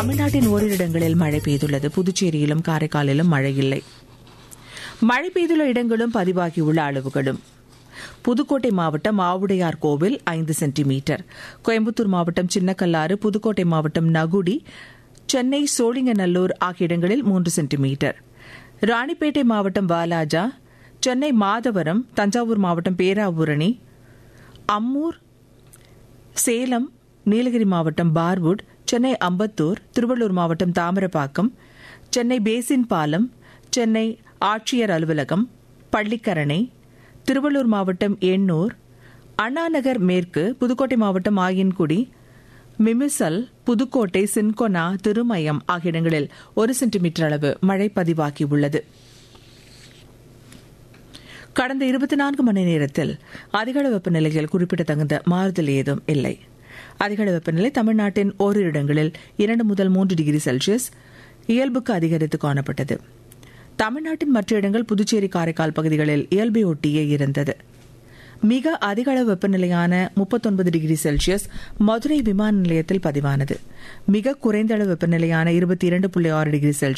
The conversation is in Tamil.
தமிழ்நாட்டின் ஓரிரு இடங்களில் மழை பெய்துள்ளது புதுச்சேரியிலும் காரைக்காலிலும் மழை இல்லை மழை பெய்துள்ள இடங்களும் பதிவாகியுள்ள அளவுகளும் புதுக்கோட்டை மாவட்டம் ஆவுடையார் கோவில் ஐந்து சென்டிமீட்டர் கோயம்புத்தூர் மாவட்டம் சின்னக்கல்லாறு புதுக்கோட்டை மாவட்டம் நகுடி சென்னை சோழிங்கநல்லூர் ஆகிய இடங்களில் மூன்று சென்டிமீட்டர் ராணிப்பேட்டை மாவட்டம் வாலாஜா சென்னை மாதவரம் தஞ்சாவூர் மாவட்டம் பேராவூரணி அம்மூர் சேலம் நீலகிரி மாவட்டம் பார்வுட் சென்னை அம்பத்தூர் திருவள்ளூர் மாவட்டம் தாமிரபாக்கம் சென்னை பேசின் பாலம் சென்னை ஆட்சியர் அலுவலகம் பள்ளிக்கரணை திருவள்ளூர் மாவட்டம் எண்ணூர் அண்ணாநகர் மேற்கு புதுக்கோட்டை மாவட்டம் ஆயன்குடி மிமிசல் புதுக்கோட்டை சின்கொனா திருமயம் ஆகிய இடங்களில் ஒரு சென்டிமீட்டர் அளவு மழை பதிவாகியுள்ளது கடந்த இருபத்தி நான்கு மணி நேரத்தில் அதிகள வெப்பநிலையில் குறிப்பிடத்தகுந்த மாறுதல் ஏதும் இல்லை அதிகள வெப்பநிலை தமிழ்நாட்டின் ஓரிரு இடங்களில் இரண்டு முதல் மூன்று டிகிரி செல்சியஸ் இயல்புக்கு அதிகரித்து காணப்பட்டது தமிழ்நாட்டின் மற்ற இடங்கள் புதுச்சேரி காரைக்கால் பகுதிகளில் இயல்பை ஒட்டியே இருந்தது மிக அதிக அளவு வெப்பநிலையான முப்பத்தொன்பது டிகிரி செல்சியஸ் மதுரை விமான நிலையத்தில் பதிவானது மிக குறைந்த அளவு வெப்பநிலையான இருபத்தி இரண்டு புள்ளி ஆறு டிகிரி செல்சியஸ்